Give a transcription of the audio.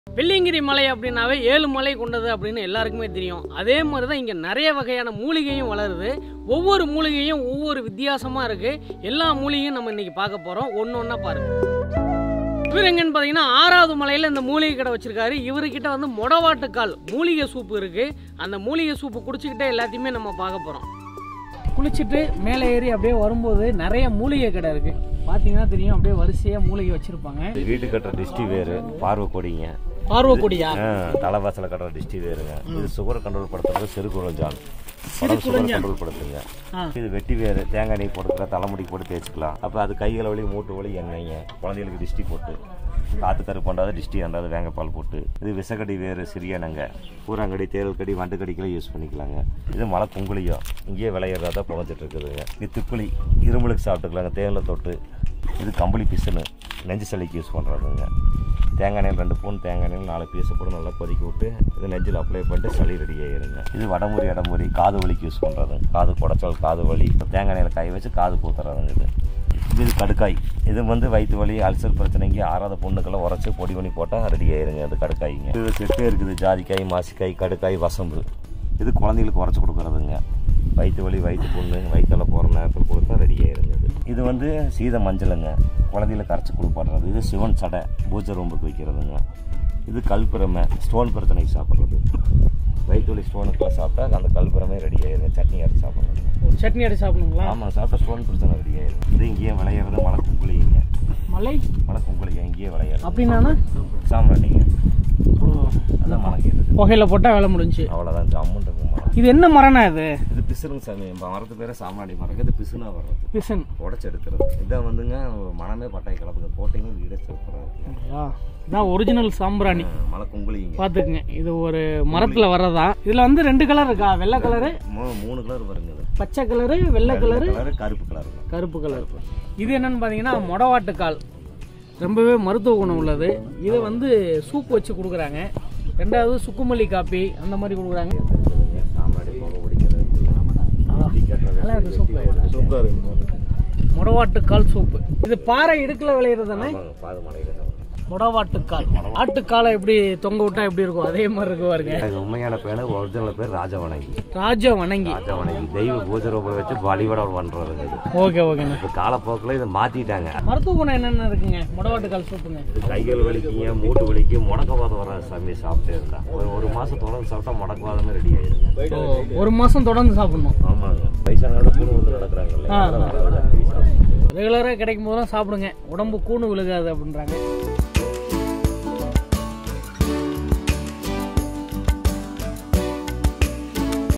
வெள்ளியங்கிரி மலை அப்படின்னாவே ஏழு மலை கொண்டது அப்படின்னு எல்லாருக்குமே தெரியும் அதே மாதிரி தான் இங்கே நிறைய வகையான மூலிகையும் வளருது ஒவ்வொரு மூலிகையும் ஒவ்வொரு வித்தியாசமாக இருக்குது எல்லா மூலிகையும் நம்ம இன்னைக்கு பார்க்க போகிறோம் ஒன்று ஒன்றா பாருங்க இவர் எங்கன்னு பார்த்தீங்கன்னா ஆறாவது மலையில் இந்த மூலிகை கடை வச்சிருக்காரு இவர்கிட்ட வந்து மொடவாட்டுக்கால் மூலிகை சூப்பு இருக்குது அந்த மூலிகை சூப்பு குடிச்சிக்கிட்டே எல்லாத்தையுமே நம்ம பார்க்க போகிறோம் குளிச்சுட்டு மேலே ஏறி அப்படியே வரும்போது நிறைய மூலிகை கடை இருக்குது பார்த்தீங்கன்னா தெரியும் அப்படியே வரிசையாக மூலிகை வச்சுருப்பாங்க வீட்டு கட்டுற டிஸ்டி வேறு பார்வை கொடிங்க பார்வக்கொடியா தலைவாசல கட்டுற டிஸ்டி வேறுங்க இது சுகர் கண்ட்ரோல் படுத்துறது சிறுகுளஞ்சான் உடம்பு சுகர் கண்ட்ரோல் படுத்துங்க ஆ. இது வெட்டி வேறு தேங்காய் எண்ணெய் போட்டுக்கலாம் தலைமுடி போட்டு தேய்ச்சிக்கலாம் அப்போ அது கைகளை வலி மூட்டு வலி எண்ணெய்ங்க குழந்தைகளுக்கு டிஸ்டி போட்டு காற்று கரு பண்ணாத டிஸ்டி அண்டாது வேங்கப்பால் போட்டு இது விசக்கடி வேறு சிறியனங்க பூராங்கடி தேரல் கடி வண்டு கடிக்கெல்லாம் யூஸ் பண்ணிக்கலாங்க இது மலை குங்குளியோ இங்கேயே விளையிறதா புகஞ்சிட்டு இருக்குதுங்க இது திப்புளி இரும்பலுக்கு சாப்பிட்டுக்கலாங்க தேனில் தொட்டு இது கம்பளி பிசுன்னு நெஞ்சு சளிக்கு யூஸ் பண்ணுறதுங்க தேங்காய் எண்ணெயில் ரெண்டு பூன் தேங்காய் எண்ணெயில் நாலு பீஸை போட்டு நல்லா கொதிக்க விட்டு இது நெஞ்சில் அப்ளை பண்ணிட்டு சளி ரெடி ஆயிருங்க இது வடமுறி இடமுறி காது வலிக்கு யூஸ் பண்ணுறது காது குடைச்சல் காது வலி தேங்காய் எண்ணெயில் காய வச்சு காது கூத்துறதுங்க இது இது கடுக்காய் இது வந்து வயிற்று வலி அல்சர் பிரச்சனைக்கு ஆறாத புண்ணுக்கெல்லாம் உரைச்சி பொடி பண்ணி போட்டால் ரெடி ஆயிருங்க அது கடுக்காய்ங்க இது செட்டே இருக்குது ஜாதிக்காய் மாசிக்காய் கடுக்காய் வசம்பு இது குழந்தைகளுக்கு உரைச்சி கொடுக்குறதுங்க வயிற்று வலி வயிற்று புண்ணு வயிற்றுல போகிற நேரத்தில் கொடுத்தா ரெடி ஆயிருங்க இது இது வந்து சீத மஞ்சளுங்க குழந்தையில கரைச்சி கொடுப்பாடுறது இது சிவன் சடை பூஜை ரூம்புக்கு வைக்கிறதுங்க இது கல்பிரமை ஸ்டோன் பிரச்சனைக்கு சாப்பிட்றது வயிற்று வலி ஸ்டோனுக்குலாம் சாப்பிட்டா அந்த கல்பிரமே ரெடி ஆயிருங்க சட்னி அரைச்சி சாப்பிட்றது சட்னி அடி சாப்பிடுங்களா ஆமாம் சாப்பிட்டா ஸ்டோன் பிரச்சனை ரெடி ஆயிரும் இது இங்கேயே விளையிறது மலை குங்குளிங்க மலை மலை குங்குளிங்க இங்கேயே விளையிறது அப்படின்னா சாம்பிராணிங்க அதான் மலை கேட்டது புகையில போட்டால் வேலை முடிஞ்சு அவ்வளோதான் அமௌண்ட் இருக்கு மரம் இது என்ன மரம்னா இது இது பிசுறுங்க சாமி இந்த மரத்து பேரே சாம்பிராணி மரம் இது பிசுனா வர்றது பிசன் உடச்சி எடுக்கிறது இதான் வந்துங்க ஒரு மனமே பட்டாய் கலப்புங்க போட்டிங்கன்னா வீடே சூப்பராக இருக்கு இதான் ஒரிஜினல் சாம்பிராணி மலை குங்குளிங்க பார்த்துக்குங்க இது ஒரு மரத்துல வர்றதா இதுல வந்து ரெண்டு கலர் இருக்கா வெள்ளை கலரு மூ- மூணு கலர் வருங்க இது பச்சை கலரு வெள்ளை கலரு கலர் கருப்பு கலர் கருப்பு கலர் இது என்னன்னு பார்த்தீங்கன்னா மொடவாட்டுக்கால் ரொம்பவே மருத்துவ குணம் உள்ளது இதை வந்து சூப் வச்சு கொடுக்குறாங்க ரெண்டாவது சுக்குமல்லி காப்பி அந்த மாதிரி கொடுக்குறாங்க சாம்பிராணி போக பிடிக்கிறது நல்லா இருக்கு சூப்பு சூப்பராக இருக்கு மொடவாட்டுக்கால் சூப்பு இது பாறை இடுக்கில் விளையிறது தானே ஆமாங்க பாது மலையில் மொடவாட்டுக்கால் ஆட்டுக்காலை எப்படி தொங்க விட்டா எப்படி இருக்கும் அதே மாதிரி இருக்கு பாருங்க இது உண்மையான பேர் ஒரிஜினல் பேர் ராஜவணங்கி ராஜ வணங்கி ராஜவணங்கி தெய்வ பூஜை ரூபம் வச்சு வழிபாடு பண்றதுங்க இது ஓகே ஓகேண்ணா இப்போ காலப்போக்கில் இதை மாற்றிட்டாங்க மருத்துவ குணம் என்னென்ன இருக்குங்க மொடவாட்டுக்கால் சூப்புங்க இது கைகள் வலிக்குங்க மூட்டு வலிக்கு முடக்கவாதம் வர சாமி சாப்பிட்டே இருந்தா ஒரு ஒரு மாதம் தொடர்ந்து சாப்பிட்டா முடக்கவாதமே ரெடி ஆயிருங்க ஓ, ஒரு மாசம் தொடர்ந்து சாப்பிடணும் ஆமாங்க வயசானோட கூணு வந்து நடக்கிறாங்கல்ல ஆ. அதெல்லாம் வராது. அப்படி சாப்பிட்டு. ரெகுலராக கிடைக்கும் போதெல்லாம் சாப்பிடுங்க உடம்பு கூணு விழுகாது அப்படின்றாங்க